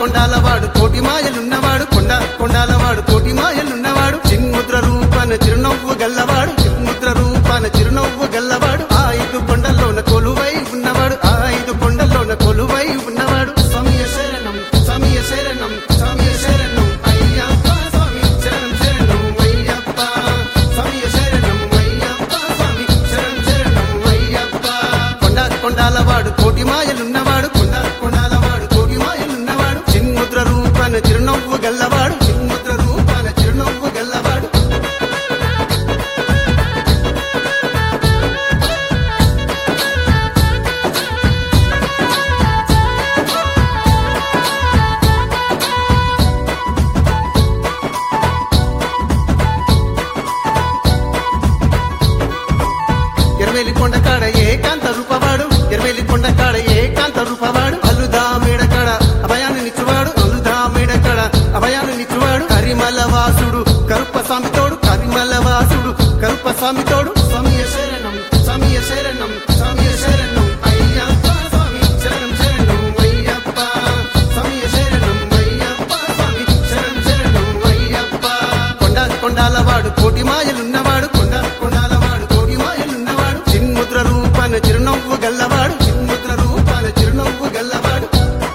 కొండాలవాడు కోటి మాయలున్నవాడు కొండ కొండాలవాడు కోటి మాయలున్నవాడు చిన్ముద్ర రూపాన చిరునవ్వు గల్లవాడు చిన్ముద్ర రూపాన చిరునవ్వు గల్లవాడు ఆ ఐదు కొండల్లోన కొలువై ఉన్నవాడు ఆ ఐదు కొండల్లోన కొలువై ఉన్నవాడు సమయ శరణం సమయ శరణం సమయ శరణం అయ్యప్ప స్వామి శరణం శరణం అయ్యప్ప సమయ శరణం అయ్యప్ప స్వామి శరణం శరణం అయ్యప్ప కొండ కొండాలవాడు కోటి మాయలున్నవాడు కొండ కొండాలవాడు కోటి మాయలున్నవాడు చిన్ముద్ర రూపాన చిరునవ్వు గల్లవాడు చిన్ముద్ర రూపాన చిరునవ్వు గల్లవాడు ఎర్వేలి కొండ కాడ ఏకాంత రూపవాడు ఎర్వేలి కొండ కాడ ఏకాంత రూపవాడు అల్లుదా మేడ కాడ అభయాన్ని నిచ్చువాడు అల్లుదా మేడ కాడ అభయాన్ని నిచ్చువాడు కరిమల వాసుడు కరుప్ప స్వామితోడు కరిమల వాసుడు కరుప్ప స్వామితోడు సమయ శరణం సమయ శరణం సమయ శరణం అయ్యప్ప స్వామి శరణం శరణం అయ్యప్ప సమయ శరణం అయ్యప్ప స్వామి శరణం శరణం అయ్యప్ప కొండ కొండాలవాడు కోటి మాయలున్నవాడు కొండ కొండాలవాడు కోటి మాయలున్నవాడు చిన్ముద్ర రూపాన చిరునవ్వు గల్లవాడు చిన్ముద్ర రూపాన చిరునవ్వు గల్లవాడు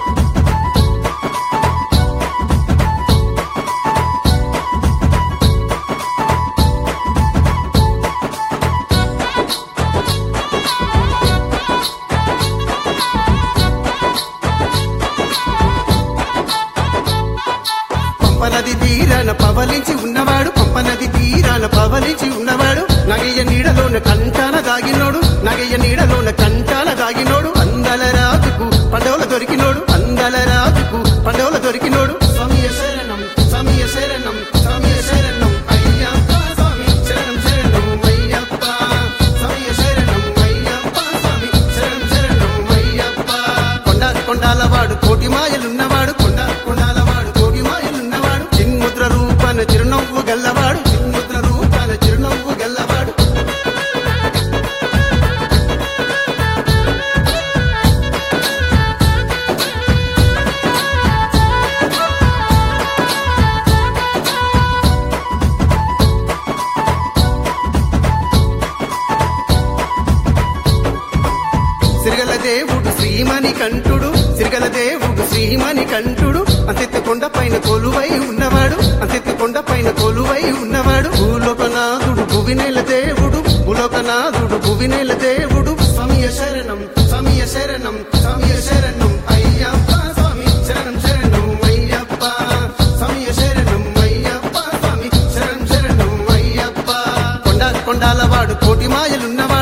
పంపనది తీరాన పవలించి ఉన్నవాడు పంపనది తీరాన పవలించి ఉన్నవాడు నగయ్య నీడలోన కంటాన దాగినోడు నగయ్య నీడలోన కంటాన దాగినోడు అందల రాజుకు పండవల దొరికినోడు అందల రాజుకు పండవల దొరికినోడు సమయ శరణం సమయ శరణం సమయ శరణం అయ్యప్ప స్వామి శరణం శరణం అయ్యప్ప సమయ శరణం అయ్యప్ప స్వామి శరణం శరణం అయ్యప్ప కొండ కొండాలవాడు కోటి మాయలున్నవాడు కొండ కొండాలవాడు కోటి మాయలున్నవాడు చిన్ముద్ర రూపాన చిరునవ్వు గల్లవాడు చిన్ముద్ర రూపాన చిరునవ్వు గల్లవాడు సిరిగల దేవుడు శ్రీమణి కంఠుడు సిరిగల దేవుడు శ్రీమణి కంఠుడు అంతెత్తు కొండ పైన కొలువై ఉన్నవాడు అంతెత్తు కొండ పైన కొలువై ఉన్నవాడు భూలోకనాథుడు భువినేల దేవుడు భూలోకనాథుడు భువినేల దేవుడు సమయ శరణం సమయ శరణం సమయ శరణం అయ్యప్ప స్వామి శరణం శరణం అయ్యప్ప సమయ శరణం అయ్యప్ప స్వామి శరణం శరణం అయ్యప్ప కొండ కొండాలవాడు కోటి మాయలున్నవాడు